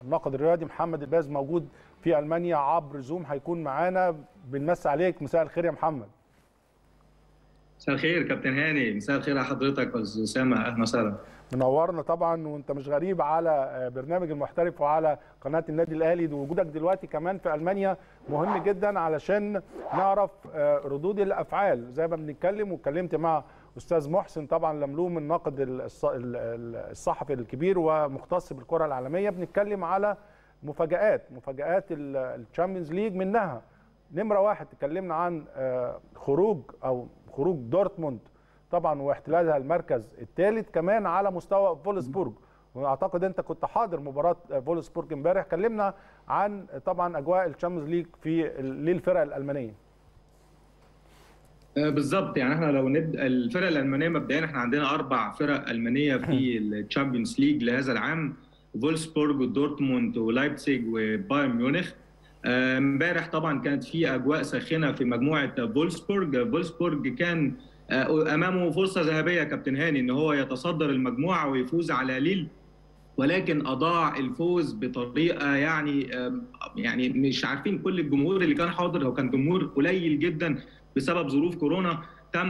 الناقد الرياضي محمد الباز موجود في المانيا عبر زوم هيكون معانا بنمسي عليك مساء الخير يا محمد مساء الخير كابتن هاني مساء الخير على حضرتك استاذ اسامه اهلا وسهلا منورنا طبعا وانت مش غريب على برنامج المحترف وعلى قناه النادي الاهلي وجودك دلوقتي كمان في المانيا مهم جدا علشان نعرف ردود الافعال زي ما بنتكلم واتكلمت مع استاذ محسن طبعا لملوم الناقد الصحفي الكبير ومختص بالكره العالميه بنتكلم على مفاجات مفاجات الشامبيونز ليج منها نمره واحد تكلمنا عن خروج او خروج دورتموند طبعا واحتلالها المركز الثالث كمان على مستوى فولسبورج واعتقد انت كنت حاضر مباراه فولسبورج امبارح كلمنا عن طبعا اجواء الشامبيونز ليج في للفرق الالمانيه بالظبط يعني احنا لو نبدا الفرق الالمانيه مبدئيا احنا عندنا اربع فرق المانيه في الشامبيونز ليج لهذا العام فولسبورج ودورتموند ولايبزيج وبايرن ميونخ امبارح طبعا كانت في اجواء ساخنه في مجموعه فولسبورج فولسبورج كان امامه فرصه ذهبيه كابتن هاني ان هو يتصدر المجموعه ويفوز على ليل ولكن اضاع الفوز بطريقه يعني يعني مش عارفين كل الجمهور اللي كان حاضر هو كان جمهور قليل جدا بسبب ظروف كورونا تم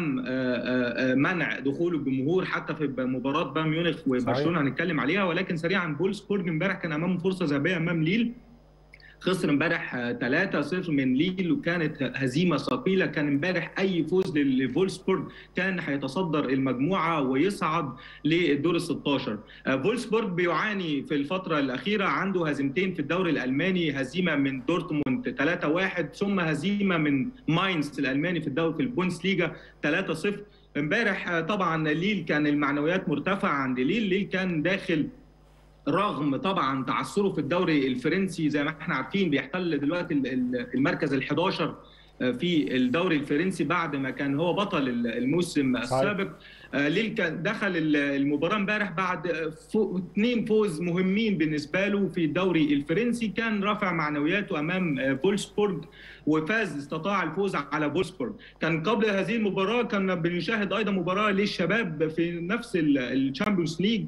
منع دخول الجمهور حتى في مباراه بايرن ميونخ وبرشلونه هنتكلم عليها ولكن سريعا فولسبورج امبارح كان امامه فرصه ذهبيه امام ليل خسر امبارح 3-0 من ليل وكانت هزيمه ثقيله كان امبارح اي فوز لفولسبورج كان هيتصدر المجموعه ويصعد للدور ال 16 فولسبورج بيعاني في الفتره الاخيره عنده هزيمتين في الدوري الالماني هزيمه من دورتموند 3-1 ثم هزيمه من ماينز الالماني في الدوري في البوندسليجا 3-0 امبارح طبعا ليل كان المعنويات مرتفعه عند ليل ليل كان داخل رغم طبعا تعثره في الدوري الفرنسي زي ما احنا عارفين بيحتل دلوقتي المركز ال 11 في الدوري الفرنسي بعد ما كان هو بطل الموسم السابق ليل كان دخل المباراه امبارح بعد اثنين فوز مهمين بالنسبه له في الدوري الفرنسي كان رافع معنوياته امام فولسبورج وفاز استطاع الفوز على فولسبورج كان قبل هذه المباراه كنا بنشاهد ايضا مباراه للشباب في نفس الشامبيونز ليج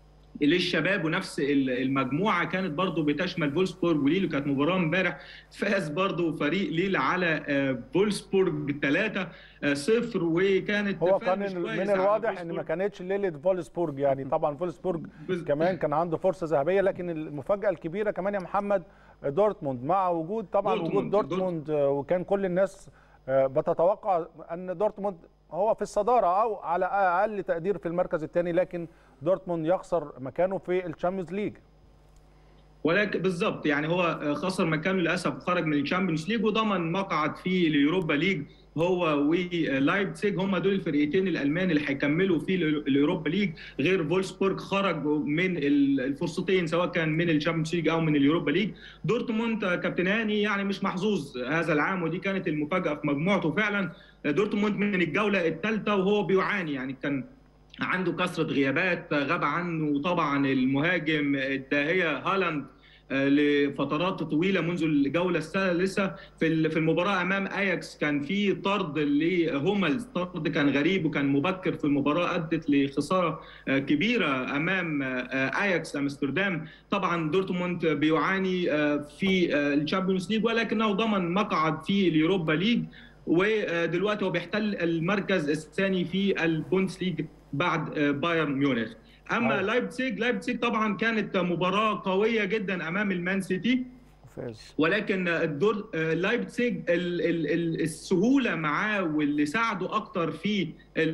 للشباب ونفس المجموعه كانت برضو بتشمل فولسبورج وليل وكانت مباراه امبارح فاز برضو فريق ليل على فولسبورج 3 0 وكانت هو كان من الواضح ان ما كانتش ليله فولسبورج يعني طبعا فولسبورج كمان كان عنده فرصه ذهبيه لكن المفاجاه الكبيره كمان يا محمد دورتموند مع وجود طبعا دورتموند وجود دورتموند, دورتموند وكان كل الناس بتتوقع ان دورتموند هو في الصداره او على اقل تقدير في المركز الثاني لكن دورتموند يخسر مكانه في الشامبيونز ليج ولكن بالظبط يعني هو خسر مكانه للاسف خرج من الشامبيونز ليج وضمن مقعد في اليوروبا ليج هو ولايبزيج هم دول الفرقتين الالمان اللي هيكملوا في اليوروبا ليج غير فولسبورج خرج من الفرصتين سواء كان من الشامبيونز ليج او من اليوروبا ليج دورتموند كابتن هاني يعني مش محظوظ هذا العام ودي كانت المفاجاه في مجموعته فعلا دورتموند من الجوله الثالثه وهو بيعاني يعني كان عنده كثره غيابات غاب عنه طبعا المهاجم الداهيه هالاند لفترات طويله منذ الجوله الثالثه في في المباراه امام اياكس كان في طرد لهوملز طرد كان غريب وكان مبكر في المباراه ادت لخساره كبيره امام اياكس امستردام طبعا دورتموند بيعاني في الشامبيونز ليج ولكنه ضمن مقعد في اليوروبا ليج ودلوقتي هو بيحتل المركز الثاني في البوندس ليج بعد بايرن ميونخ اما أوه. لايبزيج لايبزيج طبعا كانت مباراه قويه جدا امام المان سيتي ولكن الدور لايبزيج السهوله معاه واللي ساعده اكتر في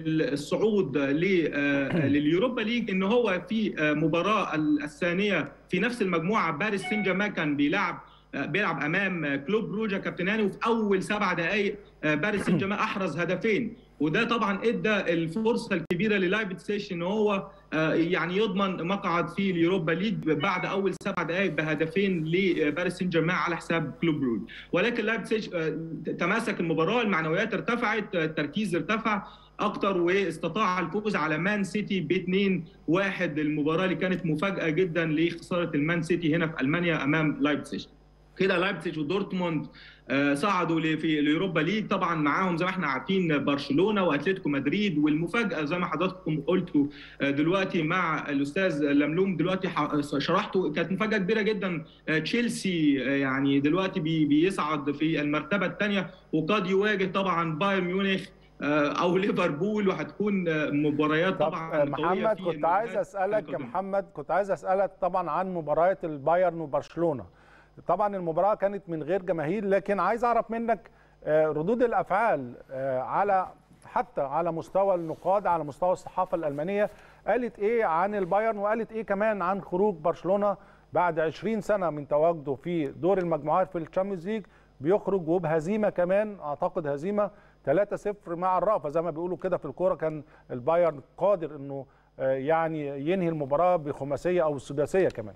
الصعود لليوروبا ليج ان هو في مباراه الثانيه في نفس المجموعه باريس سان جيرمان كان بيلعب بيلعب امام كلوب بروجا كابتناني وفي اول سبع دقائق باريس سان جيرمان احرز هدفين وده طبعا ادى الفرصه الكبيره للايبزيج ان هو يعني يضمن مقعد في اليوروبا ليج بعد اول سبع دقائق بهدفين لباريس سان جيرمان على حساب كلوب بروج ولكن لايبزيج تماسك المباراه المعنويات ارتفعت التركيز ارتفع اكتر واستطاع الفوز على مان سيتي ب 2 1 المباراه اللي كانت مفاجاه جدا لخساره المان سيتي هنا في المانيا امام لايبزيج كده لايبزيج ودورتموند صعدوا في اليوروبا ليج طبعا معاهم زي ما احنا عارفين برشلونه واتلتيكو مدريد والمفاجاه زي ما حضراتكم قلتوا دلوقتي مع الاستاذ لملوم دلوقتي شرحته كانت مفاجاه كبيره جدا تشيلسي يعني دلوقتي بيصعد في المرتبه الثانيه وقد يواجه طبعا بايرن ميونخ او ليفربول وهتكون مباريات طبعا محمد كنت عايز اسالك يا محمد كنت عايز اسالك طبعا عن مباريات البايرن وبرشلونه طبعا المباراه كانت من غير جماهير لكن عايز اعرف منك ردود الافعال على حتى على مستوى النقاد على مستوى الصحافه الالمانيه قالت ايه عن البايرن وقالت ايه كمان عن خروج برشلونه بعد 20 سنه من تواجده في دور المجموعات في الشامبيونز ليج بيخرج وبهزيمه كمان اعتقد هزيمه 3-0 مع الرأفة زي ما بيقولوا كده في الكوره كان البايرن قادر انه يعني ينهي المباراه بخماسيه او سداسيه كمان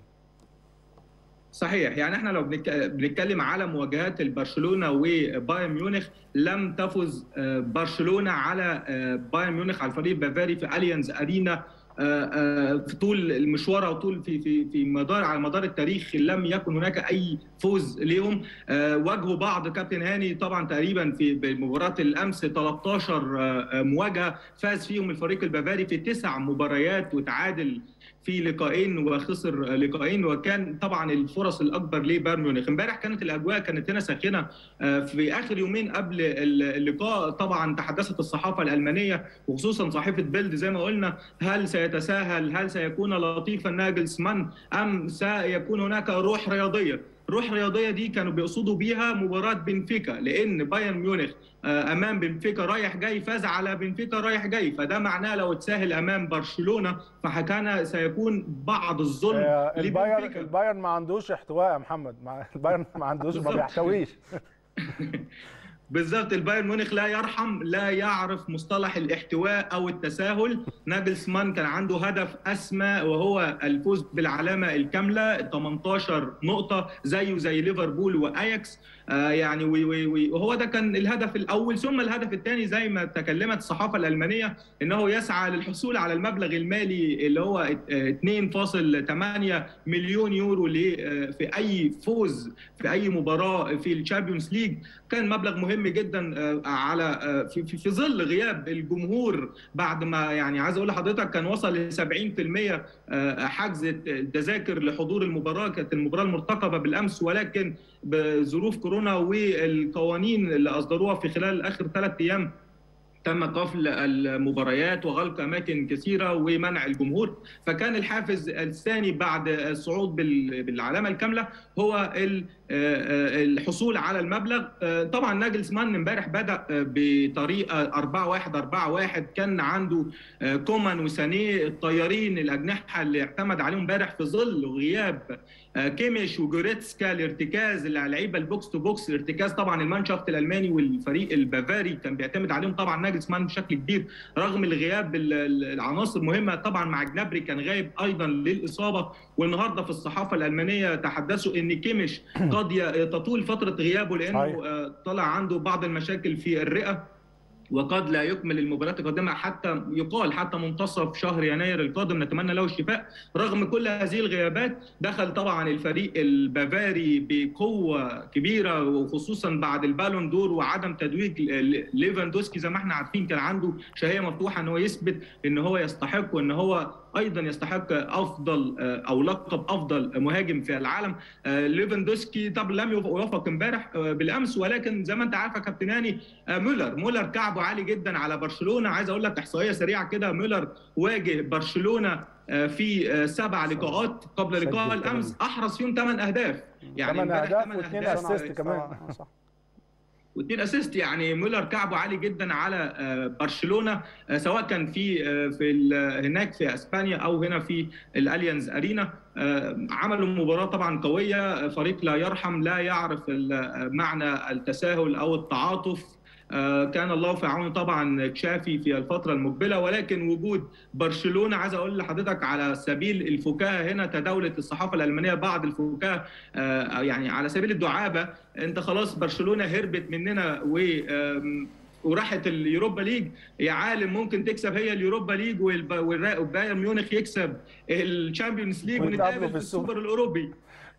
صحيح يعني احنا لو بنتكلم على مواجهات البرشلونه وبايرن ميونخ لم تفز برشلونه على بايرن ميونخ على الفريق البافاري في اليانز ارينا في طول المشوار او طول في في في مدار على مدار التاريخ لم يكن هناك اي فوز ليهم واجهوا بعض كابتن هاني طبعا تقريبا في مباراه الامس 13 مواجهه فاز فيهم الفريق البافاري في تسع مباريات وتعادل في لقاءين وخسر لقاءين وكان طبعا الفرص الاكبر لبايرن ميونخ امبارح كانت الاجواء كانت هنا ساخنه في اخر يومين قبل اللقاء طبعا تحدثت الصحافه الالمانيه وخصوصا صحيفه بيلد زي ما قلنا هل سيتساهل هل سيكون لطيفا ناجلسمان ام سيكون هناك روح رياضيه روح رياضيه دي كانوا بيقصدوا بيها مباراه بنفيكا لان بايرن ميونخ امام بنفيكا رايح جاي فاز على بنفيكا رايح جاي فده معناه لو اتساهل امام برشلونه فكان سيكون بعض الظلم البايرن البايرن ما عندوش احتواء يا محمد البايرن ما عندوش ما بيحتويش بالظبط البايرن ميونخ لا يرحم لا يعرف مصطلح الاحتواء او التساهل ناجلسمان كان عنده هدف اسمى وهو الفوز بالعلامه الكامله 18 نقطه زيه زي ليفربول واياكس آه يعني وهو ده كان الهدف الاول ثم الهدف الثاني زي ما تكلمت الصحافه الالمانيه انه يسعى للحصول على المبلغ المالي اللي هو 2.8 مليون يورو في اي فوز في اي مباراه في الشامبيونز ليج كان مبلغ مهم جدا على في, في ظل غياب الجمهور بعد ما يعني عايز اقول لحضرتك كان وصل ل 70% حجز التذاكر لحضور المباراه كانت المباراه المرتقبه بالامس ولكن بظروف كورونا والقوانين اللي اصدروها في خلال اخر ثلاث ايام تم قفل المباريات وغلق اماكن كثيره ومنع الجمهور فكان الحافز الثاني بعد الصعود بالعلامه الكامله هو الحصول على المبلغ طبعا ناجلسمان امبارح بدا بطريقه 4 1 4 1 كان عنده كومان وسانيه الطيارين الاجنحه اللي اعتمد عليهم امبارح في ظل غياب كيميش وجوريتسكا الارتكاز اللعيبه البوكس تو بوكس الارتكاز طبعا المانشافت الالماني والفريق البافاري كان بيعتمد عليهم طبعا ناجلسمان بشكل كبير رغم الغياب العناصر مهمه طبعا مع جنابري كان غايب ايضا للاصابه والنهارده في الصحافه الالمانيه تحدثوا ان كيميش قد تطول فتره غيابه لانه طلع عنده بعض المشاكل في الرئه وقد لا يكمل المباريات القادمه حتى يقال حتى منتصف شهر يناير القادم نتمنى له الشفاء رغم كل هذه الغيابات دخل طبعا الفريق البافاري بقوه كبيره وخصوصا بعد البالون دور وعدم تتويج ليفاندوسكي زي ما احنا عارفين كان عنده شهيه مفتوحه ان هو يثبت ان هو يستحق وان هو ايضا يستحق افضل او لقب افضل مهاجم في العالم ليفاندوسكي طب لم يوفق امبارح بالامس ولكن زي ما انت عارف يا كابتن هاني مولر مولر كعبه عالي جدا على برشلونه عايز اقول لك احصائيه سريعه كده مولر واجه برشلونه في سبع لقاءات قبل لقاء الامس احرز فيهم ثمان اهداف يعني ثمان اهداف واثنين اسيست كمان صح واثنين اسيست يعني مولر كعبه عالي جدا على برشلونه سواء كان في في هناك في اسبانيا او هنا في الاليانز ارينا عملوا مباراه طبعا قويه فريق لا يرحم لا يعرف معنى التساهل او التعاطف كان الله في عون طبعا تشافي في الفتره المقبله ولكن وجود برشلونه عايز اقول لحضرتك على سبيل الفكاهه هنا تداولت الصحافه الالمانيه بعض الفكاهه يعني على سبيل الدعابه انت خلاص برشلونه هربت مننا و وراحت اليوروبا ليج يا عالم ممكن تكسب هي اليوروبا ليج وبايرن ميونخ يكسب الشامبيونز ليج ونتقابل في السوبر الاوروبي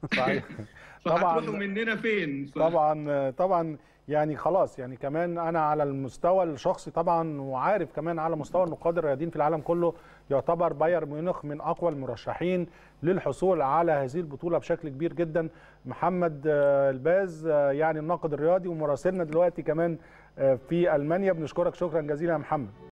صحيح فهتروحوا مننا فين ف... طبعا طبعا يعني خلاص يعني كمان انا على المستوى الشخصي طبعا وعارف كمان على مستوى النقاد الرياضيين في العالم كله يعتبر بايرن ميونخ من اقوى المرشحين للحصول على هذه البطوله بشكل كبير جدا محمد الباز يعني الناقد الرياضي ومراسلنا دلوقتي كمان في المانيا بنشكرك شكرا جزيلا يا محمد